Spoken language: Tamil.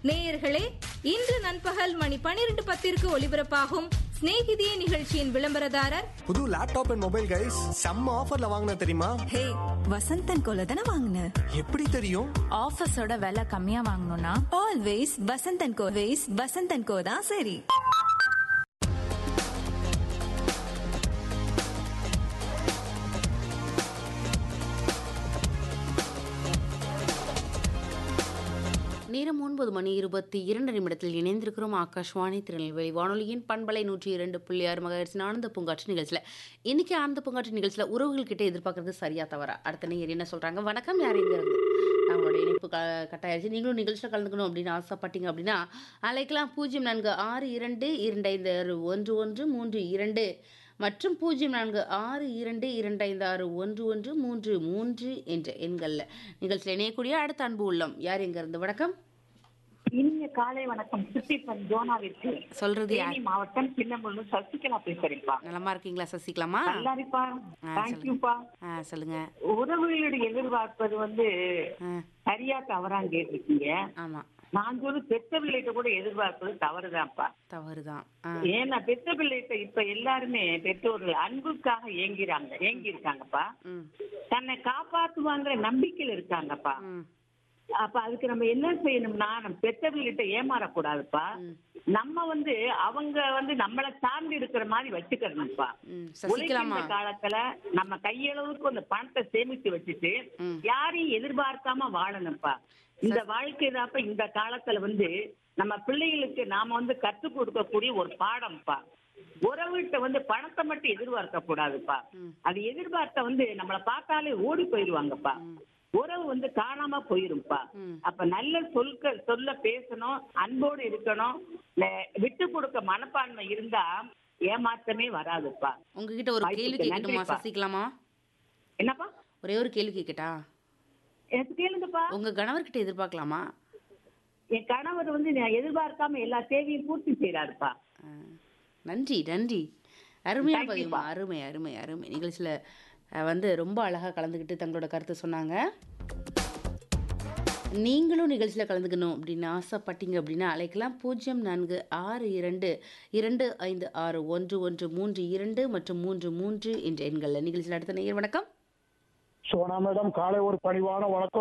நேயர்களே இன்று நண்பகல் மணி பனிரெண்டு பத்திற்கு ஒலிபரப்பாகும் சிநேகிதியே நிகழ்ச்சியின் விளம்பரதாரர் புது லேப்டாப் அண்ட் மொபைல் கைஸ் செம்ம ஆஃபர்ல வாங்கின தெரியுமா ஹே வசந்தன் கோல தானே வாங்கின எப்படி தெரியும் ஆஃபீஸோட விலை கம்மியா வாங்கணும்னா always Vasanthan co ways Vasanthan co தான் சரி நேரம் ஒன்பது மணி இருபத்தி இரண்டு நிமிடத்தில் இணைந்திருக்கிறோம் ஆகாஷ்வாணி திருநெல்வேலி வானொலியின் பண்பலை நூற்றி இரண்டு புள்ளி ஆறு மகரிசின் ஆனந்த பூங்காற்று நிகழ்ச்சியில் இன்னைக்கு ஆனந்த பூங்காற்று நிகழ்ச்சியில் உறவுகள் கிட்ட எதிர்பார்க்கறது சரியா தவறா அடுத்த நேயர் என்ன சொல்றாங்க வணக்கம் யார் இங்க இருந்து நம்மளோட இணைப்பு க கட்டாயிருச்சு நீங்களும் நிகழ்ச்சியில் கலந்துக்கணும் அப்படின்னு ஆசைப்பட்டீங்க அப்படின்னா அலைக்கலாம் பூஜ்ஜியம் நான்கு ஆறு இரண்டு இரண்டு ஐந்து ஆறு ஒன்று ஒன்று மூன்று இரண்டு மற்றும் பூஜ்ஜியம் நான்கு ஆறு இரண்டு இரண்டு ஐந்து ஆறு ஒன்று ஒன்று மூன்று மூன்று என்ற எண்களில் நிகழ்ச்சியில் இணையக்கூடிய அடுத்த அன்பு உள்ளம் யார் எங்க இருந்து வணக்கம் இனிய காலை வணக்கம் சித்திப்பன் ஜோனாவிற்கு சொல்றது யார் தேனி மாவட்டம் சின்னமுள்ளு சசிகலா பேசுறேன்ப்பா நலமா இருக்கீங்களா சசிகலாமா நல்லா இருப்பா ஆ, தேங்க்யூப்பா ஆ சொல்லுங்க உறவுகளுடைய எதிர்பார்ப்பது வந்து ஆ, சரியா தவறான்னு கேட்டிருக்கீங்க ஆமா நான் சொல்லு பெத்த பிள்ளைகிட்ட கூட எதிர்பார்ப்பது தவறுதான்ப்பா தவறுதான் ஆ, ஏன்னா பெத்த பிள்ளைகிட்ட இப்ப எல்லாருமே பெற்றோர்கள் அன்புக்காக ஏங்கிறாங்க ஏங்கி இருக்காங்கப்பா ம், தன்னை காப்பாத்துவாங்கிற நம்பிக்கையில இருக்காங்கப்பா ம், அப்ப அதுக்கு நம்ம என்ன செய்யணும்னா நம்ம பெத்தவங்ககிட்ட ஏமாறக்கூடாதுப்பா நம்ம வந்து அவங்க வந்து நம்மள சார்ந்து இருக்கிற மாதிரி வச்சுக்கணும்ப்பா ம், சசிகலாமா உழைக்கின்ற காலத்துல நம்ம கையளவுக்கு அந்த பணத்தை சேமித்து வச்சுட்டு ம். யாரையும் எதிர்பார்க்காம வாழணும்ப்பா இந்த வாழ்க்கை தான்ப்பா இந்த காலத்துல வந்து நம்ம பிள்ளைகளுக்கு நாம வந்து கற்றுக் கொடுக்கக்கூடிய ஒரு பாடம்ப்பா உறவுகிட்ட வந்து பணத்தை மட்டும் எதிர்பார்க்க கூடாதுப்பா அது எதிர்பார்த்த வந்து நம்மள பார்த்தாலே ஓடி போயிருவாங்கப்பா உறவு வந்து காணாம போயிரும்ப்பா ம். அப்ப நல்ல சொல்க சொல்ல பேசணும் அன்போடு இருக்கணும் நெ- விட்டு கொடுக்க மனப்பான்மை இருந்தா ஏமாற்றமே வராதுப்பா உங்ககிட்ட ஒரு கேள்வி வாய்ப்புக்கு கேட்கட்டுமா நன்றிப்பா. சசிகலாமா என்னப்பா ஒரே ஒரு கேள்வி கேட்கட்டா எனக்கு கேளுங்கப்பா உங்க கணவர்கிட்ட எதிர்பார்க்கலாமா என் கணவர் வந்து நான் எதிர்பார்க்காம எல்லா தேவையும் பூர்த்தி செய்யறாருப்பா ஆ, நன்றி நன்றி அருமையா Thank you, பதிவுமா பா. அருமை அருமை அருமை நிகழ்ச்சியில அஹ், வந்து ரொம்ப அழகா கலந்துக்கிட்டு தங்களோட கருத்தை சொன்னாங்க நீங்களும் நிகழ்ச்சியில் கலந்துக்கணும் அப்படின்னு ஆசைப்பட்டீங்க அப்படின்னா அழைக்கலாம் பூஜ்ஜியம் நான்கு ஆறு இரண்டு இரண்டு ஐந்து ஆறு ஒன்று ஒன்று மூன்று இரண்டு மற்றும் மூன்று மூன்று என்ற எண்களில் நிகழ்ச்சியில் அடுத்த நேயர் வணக்கம் சோனா மேடம் காலை ஒரு பணிவான வணக்கம்